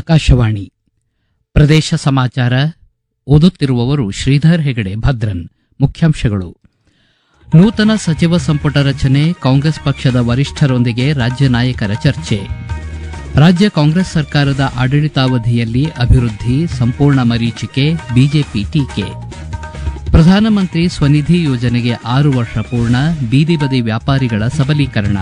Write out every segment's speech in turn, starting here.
ಆಕಾಶವಾಣಿ ಪ್ರದೇಶ ಸಮಾಚಾರ ಓದುತ್ತಿರುವವರು ಶ್ರೀಧರ್ ಹೆಗಡೆ ಭದ್ರನ್ ಮುಖ್ಯಾಂಶಗಳು ನೂತನ ಸಚಿವ ಸಂಪುಟ ರಚನೆ ಕಾಂಗ್ರೆಸ್ ಪಕ್ಷದ ವರಿಷ್ಠರೊಂದಿಗೆ ರಾಜ್ಯ ನಾಯಕರ ಚರ್ಚೆ ರಾಜ್ಯ ಕಾಂಗ್ರೆಸ್ ಸರ್ಕಾರದ ಆಡಳಿತಾವಧಿಯಲ್ಲಿ ಅಭಿವೃದ್ಧಿ ಸಂಪೂರ್ಣ ಮರೀಚಿಕೆ ಬಿಜೆಪಿ ಟೀಕೆ ಪ್ರಧಾನಮಂತ್ರಿ ಸ್ವನಿಧಿ ಯೋಜನೆಗೆ ಆರು ವರ್ಷ ಪೂರ್ಣ ಬೀದಿ ಬದಿ ವ್ಯಾಪಾರಿಗಳ ಸಬಲೀಕರಣ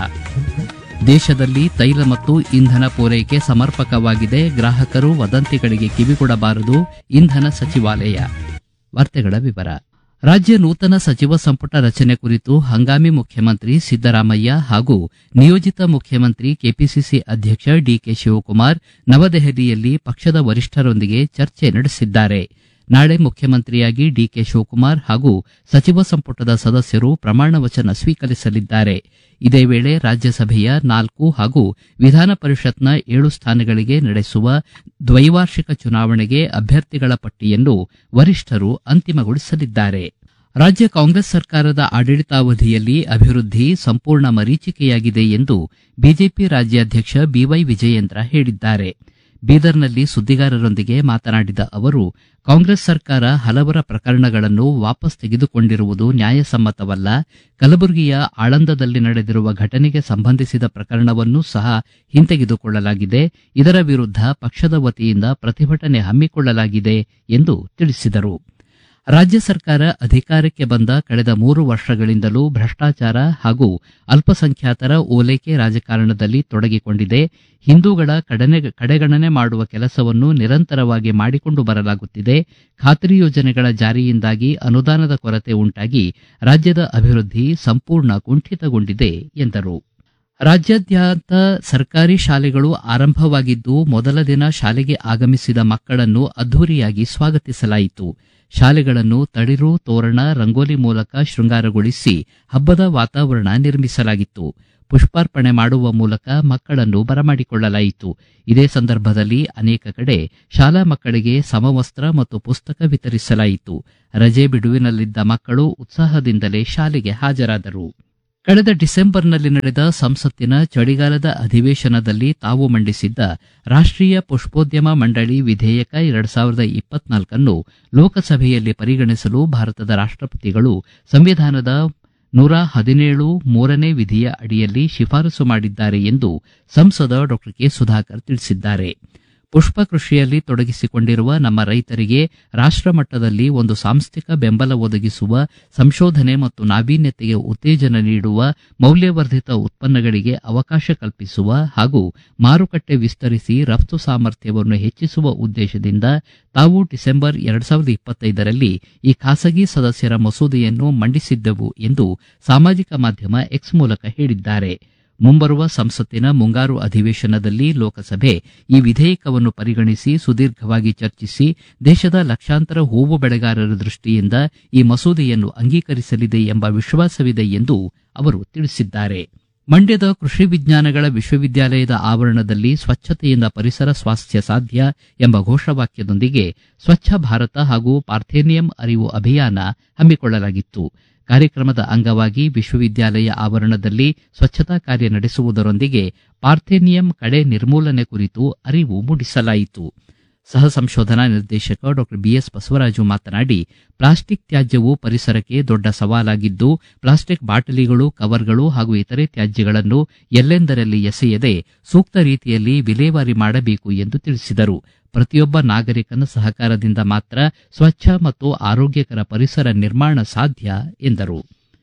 ದೇಶದಲ್ಲಿ ತೈಲ ಮತ್ತು ಇಂಧನ ಪೂರೈಕೆ ಸಮರ್ಪಕವಾಗಿದೆ ಗ್ರಾಹಕರು ವದಂತಿಗಳಿಗೆ ಕಿವಿಗೊಡಬಾರದು ಇಂಧನ ಸಚಿವಾಲಯ ವಾರ್ತೆಗಳ ವಿವರ ರಾಜ್ಯ ನೂತನ ಸಚಿವ ಸಂಪುಟ ರಚನೆ ಕುರಿತು ಹಂಗಾಮಿ ಮುಖ್ಯಮಂತ್ರಿ ಸಿದ್ದರಾಮಯ್ಯ ಹಾಗೂ ನಿಯೋಜಿತ ಮುಖ್ಯಮಂತ್ರಿ ಕೆಪಿಸಿಸಿ ಅಧ್ಯಕ್ಷ ಡಿಕೆ ಶಿವಕುಮಾರ್ ನವದೆಹಲಿಯಲ್ಲಿ ಪಕ್ಷದ ವರಿಷ್ಠರೊಂದಿಗೆ ಚರ್ಚೆ ನಡೆಸಿದ್ದಾರೆ ನಾಳೆ ಮುಖ್ಯಮಂತ್ರಿಯಾಗಿ ಡಿಕೆ ಶಿವಕುಮಾರ್ ಹಾಗೂ ಸಚಿವ ಸಂಪುಟದ ಸದಸ್ಯರು ಪ್ರಮಾಣ ವಚನ ಸ್ವೀಕರಿಸಲಿದ್ದಾರೆ ಇದೇ ವೇಳೆ ರಾಜ್ಯಸಭೆಯ ನಾಲ್ಕು ಹಾಗೂ ವಿಧಾನ ಪರಿಷತ್ನ ಏಳು ಸ್ಥಾನಗಳಿಗೆ ನಡೆಸುವ ದ್ವೈವಾರ್ಷಿಕ ಚುನಾವಣೆಗೆ ಅಭ್ಯರ್ಥಿಗಳ ಪಟ್ಟಿಯನ್ನು ವರಿಷ್ಠರು ಅಂತಿಮಗೊಳಿಸಲಿದ್ದಾರೆ ರಾಜ್ಯ ಕಾಂಗ್ರೆಸ್ ಸರ್ಕಾರದ ಆಡಳಿತಾವಧಿಯಲ್ಲಿ ಅಭಿವೃದ್ಧಿ ಸಂಪೂರ್ಣ ಮರೀಚಿಕೆಯಾಗಿದೆ ಎಂದು ಬಿಜೆಪಿ ರಾಜ್ಯಾಧ್ಯಕ್ಷ ಬಿವೈ ವಿಜಯೇಂದ್ರ ಹೇಳಿದ್ದಾರೆ ಬೀದರ್ನಲ್ಲಿ ಸುದ್ದಿಗಾರರೊಂದಿಗೆ ಮಾತನಾಡಿದ ಅವರು ಕಾಂಗ್ರೆಸ್ ಸರ್ಕಾರ ಹಲವರ ಪ್ರಕರಣಗಳನ್ನು ವಾಪಸ್ ತೆಗೆದುಕೊಂಡಿರುವುದು ನ್ಯಾಯಸಮ್ಮತವಲ್ಲ ಕಲಬುರಗಿಯ ಆಳಂದದಲ್ಲಿ ನಡೆದಿರುವ ಘಟನೆಗೆ ಸಂಬಂಧಿಸಿದ ಪ್ರಕರಣವನ್ನೂ ಸಹ ಹಿಂತೆಗೆದುಕೊಳ್ಳಲಾಗಿದೆ ಇದರ ವಿರುದ್ಧ ಪಕ್ಷದ ವತಿಯಿಂದ ಪ್ರತಿಭಟನೆ ಹಮ್ಮಿಕೊಳ್ಳಲಾಗಿದೆ ಎಂದು ತಿಳಿಸಿದರು ರಾಜ್ಯ ಸರ್ಕಾರ ಅಧಿಕಾರಕ್ಕೆ ಬಂದ ಕಳೆದ ಮೂರು ವರ್ಷಗಳಿಂದಲೂ ಭ್ರಷ್ಟಾಚಾರ ಹಾಗೂ ಅಲ್ಪಸಂಖ್ಯಾತರ ಓಲೈಕೆ ರಾಜಕಾರಣದಲ್ಲಿ ತೊಡಗಿಕೊಂಡಿದೆ ಹಿಂದೂಗಳ ಕಡನೆ ಕಡೆಗಣನೆ ಮಾಡುವ ಕೆಲಸವನ್ನು ನಿರಂತರವಾಗಿ ಮಾಡಿಕೊಂಡು ಬರಲಾಗುತ್ತಿದೆ ಖಾತ್ರಿ ಯೋಜನೆಗಳ ಜಾರಿಯಿಂದಾಗಿ ಅನುದಾನದ ಕೊರತೆ ಉಂಟಾಗಿ ರಾಜ್ಯದ ಅಭಿವೃದ್ಧಿ ಸಂಪೂರ್ಣ ಕುಂಠಿತಗೊಂಡಿದೆ ಎಂದರು ರಾಜ್ಯಾದ್ಯಂತ ಸರ್ಕಾರಿ ಶಾಲೆಗಳು ಆರಂಭವಾಗಿದ್ದು ಮೊದಲ ದಿನ ಶಾಲೆಗೆ ಆಗಮಿಸಿದ ಮಕ್ಕಳನ್ನು ಅದ್ದೂರಿಯಾಗಿ ಸ್ವಾಗತಿಸಲಾಯಿತು ಶಾಲೆಗಳನ್ನು ತಳಿರು ತೋರಣ ರಂಗೋಲಿ ಮೂಲಕ ಶೃಂಗಾರಗೊಳಿಸಿ ಹಬ್ಬದ ವಾತಾವರಣ ನಿರ್ಮಿಸಲಾಗಿತ್ತು ಪುಷ್ಪಾರ್ಪಣೆ ಮಾಡುವ ಮೂಲಕ ಮಕ್ಕಳನ್ನು ಬರಮಾಡಿಕೊಳ್ಳಲಾಯಿತು ಇದೇ ಸಂದರ್ಭದಲ್ಲಿ ಅನೇಕ ಕಡೆ ಶಾಲಾ ಮಕ್ಕಳಿಗೆ ಸಮವಸ್ತ್ರ ಮತ್ತು ಪುಸ್ತಕ ವಿತರಿಸಲಾಯಿತು ರಜೆ ಬಿಡುವಿನಲ್ಲಿದ್ದ ಮಕ್ಕಳು ಉತ್ಸಾಹದಿಂದಲೇ ಶಾಲೆಗೆ ಹಾಜರಾದರು ಕಳೆದ ಡಿಸೆಂಬರ್ನಲ್ಲಿ ನಡೆದ ಸಂಸತ್ತಿನ ಚಳಿಗಾಲದ ಅಧಿವೇಶನದಲ್ಲಿ ತಾವು ಮಂಡಿಸಿದ್ದ ರಾಷ್ಟ್ರೀಯ ಪುಷ್ಪೋದ್ಯಮ ಮಂಡಳಿ ವಿಧೇಯಕ ಎರಡ್ ಸಾವಿರದ ಇಪ್ಪತ್ನಾಲ್ಕನ್ನು ಲೋಕಸಭೆಯಲ್ಲಿ ಪರಿಗಣಿಸಲು ಭಾರತದ ರಾಷ್ಟ್ರಪತಿಗಳು ಸಂವಿಧಾನದ ನೂರ ಹದಿನೇಳು ಮೂರನೇ ವಿಧಿಯ ಅಡಿಯಲ್ಲಿ ಶಿಫಾರಸು ಮಾಡಿದ್ದಾರೆ ಎಂದು ಸಂಸದ ಡಾ ಕೆ ಸುಧಾಕರ್ ತಿಳಿಸಿದ್ದಾರೆ ಪುಷ್ಪ ಕೃಷಿಯಲ್ಲಿ ತೊಡಗಿಸಿಕೊಂಡಿರುವ ನಮ್ಮ ರೈತರಿಗೆ ರಾಷ್ಟ್ರ ಮಟ್ಟದಲ್ಲಿ ಒಂದು ಸಾಂಸ್ಥಿಕ ಬೆಂಬಲ ಒದಗಿಸುವ ಸಂಶೋಧನೆ ಮತ್ತು ನಾವೀನ್ಯತೆಗೆ ಉತ್ತೇಜನ ನೀಡುವ ಮೌಲ್ಯವರ್ಧಿತ ಉತ್ಪನ್ನಗಳಿಗೆ ಅವಕಾಶ ಕಲ್ಪಿಸುವ ಹಾಗೂ ಮಾರುಕಟ್ಟೆ ವಿಸ್ತರಿಸಿ ರಫ್ತು ಸಾಮರ್ಥ್ಯವನ್ನು ಹೆಚ್ಚಿಸುವ ಉದ್ದೇಶದಿಂದ ತಾವು ಡಿಸೆಂಬರ್ ಎರಡ್ ಸಾವಿರದ ಇಪ್ಪತ್ತೈದರಲ್ಲಿ ಈ ಖಾಸಗಿ ಸದಸ್ಯರ ಮಸೂದೆಯನ್ನು ಮಂಡಿಸಿದ್ದೆವು ಎಂದು ಸಾಮಾಜಿಕ ಮಾಧ್ಯಮ ಎಕ್ಸ್ ಮೂಲಕ ಹೇಳಿದ್ದಾರೆ ಮುಂಬರುವ ಸಂಸತ್ತಿನ ಮುಂಗಾರು ಅಧಿವೇಶನದಲ್ಲಿ ಲೋಕಸಭೆ ಈ ವಿಧೇಯಕವನ್ನು ಪರಿಗಣಿಸಿ ಸುದೀರ್ಘವಾಗಿ ಚರ್ಚಿಸಿ ದೇಶದ ಲಕ್ಷಾಂತರ ಹೂವು ಬೆಳೆಗಾರರ ದೃಷ್ಟಿಯಿಂದ ಈ ಮಸೂದೆಯನ್ನು ಅಂಗೀಕರಿಸಲಿದೆ ಎಂಬ ವಿಶ್ವಾಸವಿದೆ ಎಂದು ಅವರು ತಿಳಿಸಿದ್ದಾರೆ ಮಂಡ್ಯದ ಕೃಷಿ ವಿಜ್ಞಾನಗಳ ವಿಶ್ವವಿದ್ಯಾಲಯದ ಆವರಣದಲ್ಲಿ ಸ್ವಚ್ಛತೆಯಿಂದ ಪರಿಸರ ಸ್ವಾಸ್ಥ್ಯ ಸಾಧ್ಯ ಎಂಬ ಘೋಷವಾಕ್ಯದೊಂದಿಗೆ ಸ್ವಚ್ಛ ಭಾರತ ಹಾಗೂ ಪಾರ್ಥೇನಿಯಂ ಅರಿವು ಅಭಿಯಾನ ಹಮ್ಮಿಕೊಳ್ಳಲಾಗಿತ್ತು ಕಾರ್ಯಕ್ರಮದ ಅಂಗವಾಗಿ ವಿಶ್ವವಿದ್ಯಾಲಯ ಆವರಣದಲ್ಲಿ ಸ್ವಚ್ಛತಾ ಕಾರ್ಯ ನಡೆಸುವುದರೊಂದಿಗೆ ಪಾರ್ಥೇನಿಯಂ ಕಡೆ ನಿರ್ಮೂಲನೆ ಕುರಿತು ಅರಿವು ಮೂಡಿಸಲಾಯಿತು ಸಹ ಸಂಶೋಧನಾ ನಿರ್ದೇಶಕ ಡಾ ಬಿಎಸ್ ಬಸವರಾಜು ಮಾತನಾಡಿ ಪ್ಲಾಸ್ಟಿಕ್ ತ್ಯಾಜ್ಯವು ಪರಿಸರಕ್ಕೆ ದೊಡ್ಡ ಸವಾಲಾಗಿದ್ದು ಪ್ಲಾಸ್ಟಿಕ್ ಬಾಟಲಿಗಳು ಕವರ್ಗಳು ಹಾಗೂ ಇತರೆ ತ್ಯಾಜ್ಯಗಳನ್ನು ಎಲ್ಲೆಂದರಲ್ಲಿ ಎಸೆಯದೆ ಸೂಕ್ತ ರೀತಿಯಲ್ಲಿ ವಿಲೇವಾರಿ ಮಾಡಬೇಕು ಎಂದು ತಿಳಿಸಿದರು ಪ್ರತಿಯೊಬ್ಬ ನಾಗರಿಕನ ಸಹಕಾರದಿಂದ ಮಾತ್ರ ಸ್ವಚ್ಛ ಮತ್ತು ಆರೋಗ್ಯಕರ ಪರಿಸರ ನಿರ್ಮಾಣ ಸಾಧ್ಯ ಎಂದರು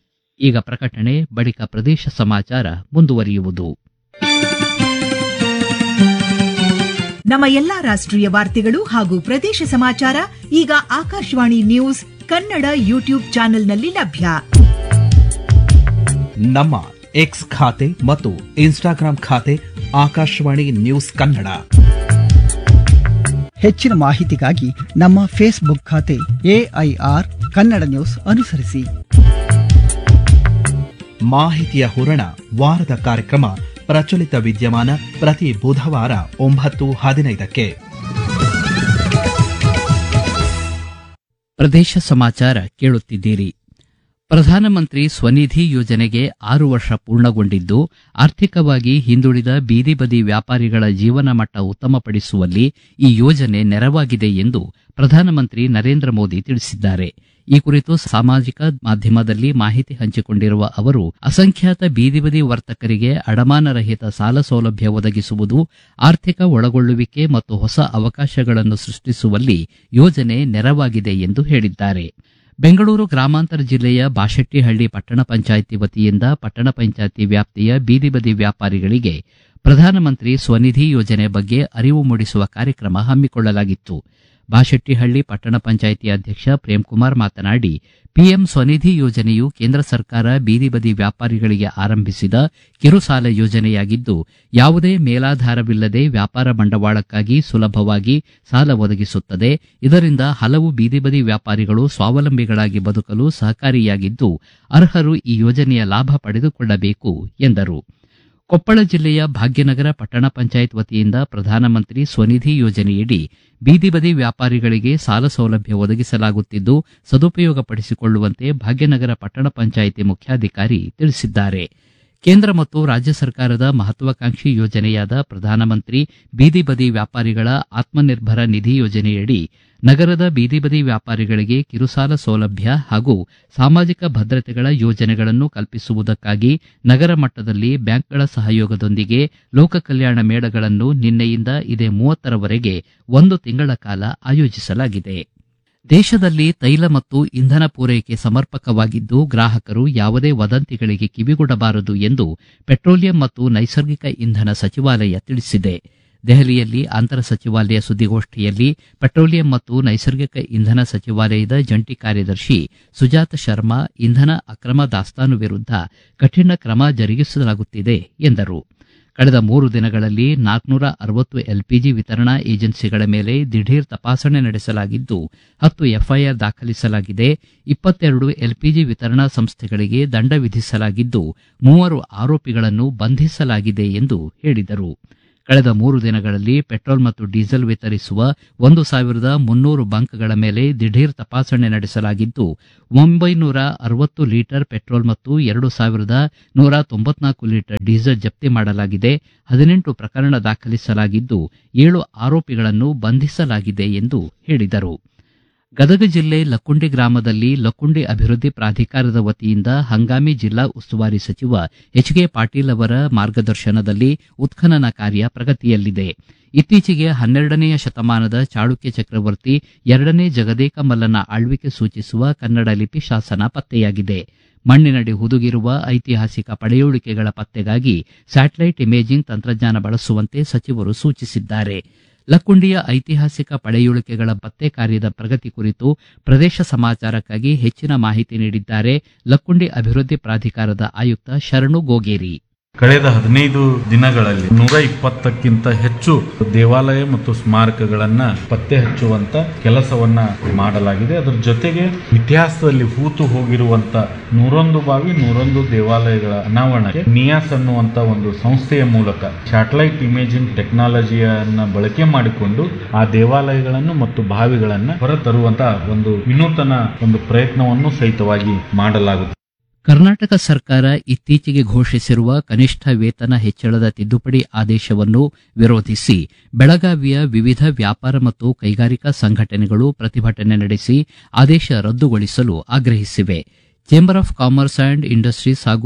ಈಗ ಪ್ರಕಟಣೆ ಬಳಿಕ ಪ್ರದೇಶ ಸಮಾಚಾರ ಮುಂದುವರಿಯುವುದು ನಮ್ಮ ಎಲ್ಲಾ ರಾಷ್ಟ್ರೀಯ ವಾರ್ತೆಗಳು ಹಾಗೂ ಪ್ರದೇಶ ಸಮಾಚಾರ ಈಗ ಆಕಾಶವಾಣಿ ನ್ಯೂಸ್ ಕನ್ನಡ ಯೂಟ್ಯೂಬ್ ಚಾನೆಲ್ನಲ್ಲಿ ಲಭ್ಯ ನಮ್ಮ ಎಕ್ಸ್ ಖಾತೆ ಮತ್ತು ಇನ್ಸ್ಟಾಗ್ರಾಂ ಖಾತೆ ಆಕಾಶವಾಣಿ ನ್ಯೂಸ್ ಕನ್ನಡ ಹೆಚ್ಚಿನ ಮಾಹಿತಿಗಾಗಿ ನಮ್ಮ ಫೇಸ್ಬುಕ್ ಖಾತೆ ಎಐಆರ್ ಕನ್ನಡ ನ್ಯೂಸ್ ಅನುಸರಿಸಿ ಮಾಹಿತಿಯ ಹೂರಣ ವಾರದ ಕಾರ್ಯಕ್ರಮ ಪ್ರಚಲಿತ ವಿದ್ಯಮಾನ ಪ್ರತಿ ಬುಧವಾರ ಒಂಬತ್ತು ಹದಿನೈದಕ್ಕೆ ಪ್ರದೇಶ ಸಮಾಚಾರ ಕೇಳುತ್ತಿದ್ದೀರಿ ಪ್ರಧಾನಮಂತ್ರಿ ಸ್ವನಿಧಿ ಯೋಜನೆಗೆ ಆರು ವರ್ಷ ಪೂರ್ಣಗೊಂಡಿದ್ದು ಆರ್ಥಿಕವಾಗಿ ಹಿಂದುಳಿದ ಬೀದಿ ಬದಿ ವ್ಯಾಪಾರಿಗಳ ಜೀವನ ಮಟ್ಟ ಉತ್ತಮಪಡಿಸುವಲ್ಲಿ ಈ ಯೋಜನೆ ನೆರವಾಗಿದೆ ಎಂದು ಪ್ರಧಾನಮಂತ್ರಿ ನರೇಂದ್ರ ಮೋದಿ ತಿಳಿಸಿದ್ದಾರೆ ಈ ಕುರಿತು ಸಾಮಾಜಿಕ ಮಾಧ್ಯಮದಲ್ಲಿ ಮಾಹಿತಿ ಹಂಚಿಕೊಂಡಿರುವ ಅವರು ಅಸಂಖ್ಯಾತ ಬೀದಿ ಬದಿ ವರ್ತಕರಿಗೆ ಅಡಮಾನರಹಿತ ಸಾಲ ಸೌಲಭ್ಯ ಒದಗಿಸುವುದು ಆರ್ಥಿಕ ಒಳಗೊಳ್ಳುವಿಕೆ ಮತ್ತು ಹೊಸ ಅವಕಾಶಗಳನ್ನು ಸೃಷ್ಟಿಸುವಲ್ಲಿ ಯೋಜನೆ ನೆರವಾಗಿದೆ ಎಂದು ಹೇಳಿದ್ದಾರೆ ಬೆಂಗಳೂರು ಗ್ರಾಮಾಂತರ ಜಿಲ್ಲೆಯ ಬಾಶೆಟ್ಟಿಹಳ್ಳಿ ಪಟ್ಟಣ ಪಂಚಾಯಿತಿ ವತಿಯಿಂದ ಪಟ್ಟಣ ಪಂಚಾಯಿತಿ ವ್ಯಾಪ್ತಿಯ ಬೀದಿ ಬದಿ ವ್ಯಾಪಾರಿಗಳಿಗೆ ಪ್ರಧಾನಮಂತ್ರಿ ಸ್ವನಿಧಿ ಯೋಜನೆ ಬಗ್ಗೆ ಅರಿವು ಮೂಡಿಸುವ ಕಾರ್ಯಕ್ರಮ ಹಮ್ಮಿಕೊಳ್ಳಲಾಗಿತ್ತು ಬಾಶೆಟ್ಟಿಹಳ್ಳಿ ಪಟ್ಟಣ ಪಂಚಾಯಿತಿ ಅಧ್ಯಕ್ಷ ಪ್ರೇಮ್ಕುಮಾರ್ ಮಾತನಾಡಿ ಪಿಎಂ ಸ್ವನಿಧಿ ಯೋಜನೆಯು ಕೇಂದ್ರ ಸರ್ಕಾರ ಬೀದಿ ಬದಿ ವ್ಯಾಪಾರಿಗಳಿಗೆ ಆರಂಭಿಸಿದ ಕಿರುಸಾಲ ಯೋಜನೆಯಾಗಿದ್ದು ಯಾವುದೇ ಮೇಲಾಧಾರವಿಲ್ಲದೆ ವ್ಯಾಪಾರ ಬಂಡವಾಳಕ್ಕಾಗಿ ಸುಲಭವಾಗಿ ಸಾಲ ಒದಗಿಸುತ್ತದೆ ಇದರಿಂದ ಹಲವು ಬೀದಿ ಬದಿ ವ್ಯಾಪಾರಿಗಳು ಸ್ವಾವಲಂಬಿಗಳಾಗಿ ಬದುಕಲು ಸಹಕಾರಿಯಾಗಿದ್ದು ಅರ್ಹರು ಈ ಯೋಜನೆಯ ಲಾಭ ಪಡೆದುಕೊಳ್ಳಬೇಕು ಎಂದರು ಕೊಪ್ಪಳ ಜಿಲ್ಲೆಯ ಭಾಗ್ಯನಗರ ಪಟ್ಟಣ ಪಂಚಾಯತ್ ವತಿಯಿಂದ ಪ್ರಧಾನಮಂತ್ರಿ ಸ್ವನಿಧಿ ಯೋಜನೆಯಡಿ ಬೀದಿ ಬದಿ ವ್ಯಾಪಾರಿಗಳಿಗೆ ಸಾಲ ಸೌಲಭ್ಯ ಒದಗಿಸಲಾಗುತ್ತಿದ್ದು ಸದುಪಯೋಗಪಡಿಸಿಕೊಳ್ಳುವಂತೆ ಭಾಗ್ಯನಗರ ಪಟ್ಟಣ ಪಂಚಾಯಿತಿ ಮುಖ್ಯಾಧಿಕಾರಿ ತಿಳಿಸಿದ್ದಾರೆ ಕೇಂದ್ರ ಮತ್ತು ರಾಜ್ಯ ಸರ್ಕಾರದ ಮಹತ್ವಾಕಾಂಕ್ಷಿ ಯೋಜನೆಯಾದ ಪ್ರಧಾನಮಂತ್ರಿ ಬೀದಿ ಬದಿ ವ್ಯಾಪಾರಿಗಳ ಆತ್ಮನಿರ್ಭರ ನಿಧಿ ಯೋಜನೆಯಡಿ ನಗರದ ಬೀದಿ ಬದಿ ವ್ಯಾಪಾರಿಗಳಿಗೆ ಕಿರುಸಾಲ ಸೌಲಭ್ಯ ಹಾಗೂ ಸಾಮಾಜಿಕ ಭದ್ರತೆಗಳ ಯೋಜನೆಗಳನ್ನು ಕಲ್ಪಿಸುವುದಕ್ಕಾಗಿ ನಗರ ಮಟ್ಟದಲ್ಲಿ ಬ್ಯಾಂಕ್ಗಳ ಸಹಯೋಗದೊಂದಿಗೆ ಲೋಕ ಕಲ್ಯಾಣ ಮೇಳಗಳನ್ನು ನಿನ್ನೆಯಿಂದ ಇದೇ ಮೂವತ್ತರವರೆಗೆ ಒಂದು ತಿಂಗಳ ಕಾಲ ಆಯೋಜಿಸಲಾಗಿದೆ ದೇಶದಲ್ಲಿ ತೈಲ ಮತ್ತು ಇಂಧನ ಪೂರೈಕೆ ಸಮರ್ಪಕವಾಗಿದ್ದು ಗ್ರಾಹಕರು ಯಾವುದೇ ವದಂತಿಗಳಿಗೆ ಕಿವಿಗೊಡಬಾರದು ಎಂದು ಪೆಟ್ರೋಲಿಯಂ ಮತ್ತು ನೈಸರ್ಗಿಕ ಇಂಧನ ಸಚಿವಾಲಯ ತಿಳಿಸಿದೆ ದೆಹಲಿಯಲ್ಲಿ ಅಂತರ ಸಚಿವಾಲಯ ಸುದ್ದಿಗೋಷ್ಠಿಯಲ್ಲಿ ಪೆಟ್ರೋಲಿಯಂ ಮತ್ತು ನೈಸರ್ಗಿಕ ಇಂಧನ ಸಚಿವಾಲಯದ ಜಂಟಿ ಕಾರ್ಯದರ್ಶಿ ಸುಜಾತ ಶರ್ಮಾ ಇಂಧನ ಅಕ್ರಮ ದಾಸ್ತಾನು ವಿರುದ್ಧ ಕಠಿಣ ಕ್ರಮ ಜರುಗಿಸಲಾಗುತ್ತಿದೆ ಎಂದರು ಕಳೆದ ಮೂರು ದಿನಗಳಲ್ಲಿ ನಾಲ್ಕುನೂರ ಅರವತ್ತು ಎಲ್ಪಿಜಿ ವಿತರಣಾ ಏಜೆನ್ಸಿಗಳ ಮೇಲೆ ದಿಢೀರ್ ತಪಾಸಣೆ ನಡೆಸಲಾಗಿದ್ದು ಹತ್ತು ಎಫ್ಐಆರ್ ದಾಖಲಿಸಲಾಗಿದೆ ಇಪ್ಪತ್ತೆರಡು ಎಲ್ಪಿಜಿ ವಿತರಣಾ ಸಂಸ್ಥೆಗಳಿಗೆ ದಂಡ ವಿಧಿಸಲಾಗಿದ್ದು ಮೂವರು ಆರೋಪಿಗಳನ್ನು ಬಂಧಿಸಲಾಗಿದೆ ಎಂದು ಹೇಳಿದರು ಕಳೆದ ಮೂರು ದಿನಗಳಲ್ಲಿ ಪೆಟ್ರೋಲ್ ಮತ್ತು ಡೀಸೆಲ್ ವಿತರಿಸುವ ಒಂದು ಸಾವಿರದ ಮುನ್ನೂರು ಬಂಕ್ಗಳ ಮೇಲೆ ದಿಢೀರ್ ತಪಾಸಣೆ ನಡೆಸಲಾಗಿದ್ದು ಒಂಬೈನೂರ ಅರವತ್ತು ಲೀಟರ್ ಪೆಟ್ರೋಲ್ ಮತ್ತು ಎರಡು ಸಾವಿರದ ನೂರ ತೊಂಬತ್ನಾಲ್ಕು ಲೀಟರ್ ಡೀಸೆಲ್ ಜಪ್ತಿ ಮಾಡಲಾಗಿದೆ ಹದಿನೆಂಟು ಪ್ರಕರಣ ದಾಖಲಿಸಲಾಗಿದ್ದು ಏಳು ಆರೋಪಿಗಳನ್ನು ಬಂಧಿಸಲಾಗಿದೆ ಎಂದು ಹೇಳಿದರು ಗದಗ ಜಿಲ್ಲೆ ಲಕ್ಕುಂಡಿ ಗ್ರಾಮದಲ್ಲಿ ಲಕ್ಕುಂಡಿ ಅಭಿವೃದ್ಧಿ ಪ್ರಾಧಿಕಾರದ ವತಿಯಿಂದ ಹಂಗಾಮಿ ಜಿಲ್ಲಾ ಉಸ್ತುವಾರಿ ಸಚಿವ ಎಚ್ ಕೆ ಪಾಟೀಲ್ ಅವರ ಮಾರ್ಗದರ್ಶನದಲ್ಲಿ ಉತ್ಖನನ ಕಾರ್ಯ ಪ್ರಗತಿಯಲ್ಲಿದೆ ಇತ್ತೀಚೆಗೆ ಹನ್ನೆರಡನೆಯ ಶತಮಾನದ ಚಾಳುಕ್ಯ ಚಕ್ರವರ್ತಿ ಎರಡನೇ ಜಗದೇಕ ಮಲ್ಲನ ಆಳ್ವಿಕೆ ಸೂಚಿಸುವ ಕನ್ನಡ ಲಿಪಿ ಶಾಸನ ಪತ್ತೆಯಾಗಿದೆ ಮಣ್ಣಿನಡಿ ಹುದುಗಿರುವ ಐತಿಹಾಸಿಕ ಪಳೆಯುಳಿಕೆಗಳ ಪತ್ತೆಗಾಗಿ ಸ್ಯಾಟಲೈಟ್ ಇಮೇಜಿಂಗ್ ತಂತ್ರಜ್ಞಾನ ಬಳಸುವಂತೆ ಸಚಿವರು ಸೂಚಿಸಿದ್ದಾರೆ ಲಕ್ಕುಂಡಿಯ ಐತಿಹಾಸಿಕ ಪಳೆಯುಳಿಕೆಗಳ ಪತ್ತೆ ಕಾರ್ಯದ ಪ್ರಗತಿ ಕುರಿತು ಪ್ರದೇಶ ಸಮಾಚಾರಕ್ಕಾಗಿ ಹೆಚ್ಚಿನ ಮಾಹಿತಿ ನೀಡಿದ್ದಾರೆ ಲಕ್ಕುಂಡಿ ಅಭಿವೃದ್ಧಿ ಪ್ರಾಧಿಕಾರದ ಆಯುಕ್ತ ಶರಣು ಗೋಗೇರಿ ಕಳೆದ ಹದಿನೈದು ದಿನಗಳಲ್ಲಿ ನೂರ ಇಪ್ಪತ್ತಕ್ಕಿಂತ ಹೆಚ್ಚು ದೇವಾಲಯ ಮತ್ತು ಸ್ಮಾರಕಗಳನ್ನ ಪತ್ತೆ ಹಚ್ಚುವಂತ ಕೆಲಸವನ್ನ ಮಾಡಲಾಗಿದೆ ಅದರ ಜೊತೆಗೆ ಇತಿಹಾಸದಲ್ಲಿ ಹೂತು ಹೋಗಿರುವಂತ ನೂರೊಂದು ಬಾವಿ ನೂರೊಂದು ದೇವಾಲಯಗಳ ಅನಾವರಣಕ್ಕೆ ನಿಯಾಸ್ ಅನ್ನುವಂತ ಒಂದು ಸಂಸ್ಥೆಯ ಮೂಲಕ ಸ್ಯಾಟಲೈಟ್ ಇಮೇಜಿಂಗ್ ಟೆಕ್ನಾಲಜಿಯನ್ನ ಬಳಕೆ ಮಾಡಿಕೊಂಡು ಆ ದೇವಾಲಯಗಳನ್ನು ಮತ್ತು ಬಾವಿಗಳನ್ನ ಹೊರತರುವಂತ ಒಂದು ವಿನೂತನ ಒಂದು ಪ್ರಯತ್ನವನ್ನು ಸಹಿತವಾಗಿ ಮಾಡಲಾಗುತ್ತದೆ ಕರ್ನಾಟಕ ಸರ್ಕಾರ ಇತ್ತೀಚೆಗೆ ಘೋಷಿಸಿರುವ ಕನಿಷ್ಠ ವೇತನ ಹೆಚ್ಚಳದ ತಿದ್ದುಪಡಿ ಆದೇಶವನ್ನು ವಿರೋಧಿಸಿ ಬೆಳಗಾವಿಯ ವಿವಿಧ ವ್ಯಾಪಾರ ಮತ್ತು ಕೈಗಾರಿಕಾ ಸಂಘಟನೆಗಳು ಪ್ರತಿಭಟನೆ ನಡೆಸಿ ಆದೇಶ ರದ್ದುಗೊಳಿಸಲು ಆಗ್ರಹಿಸಿವೆ chamber of commerce and industries ಹಾಗೂ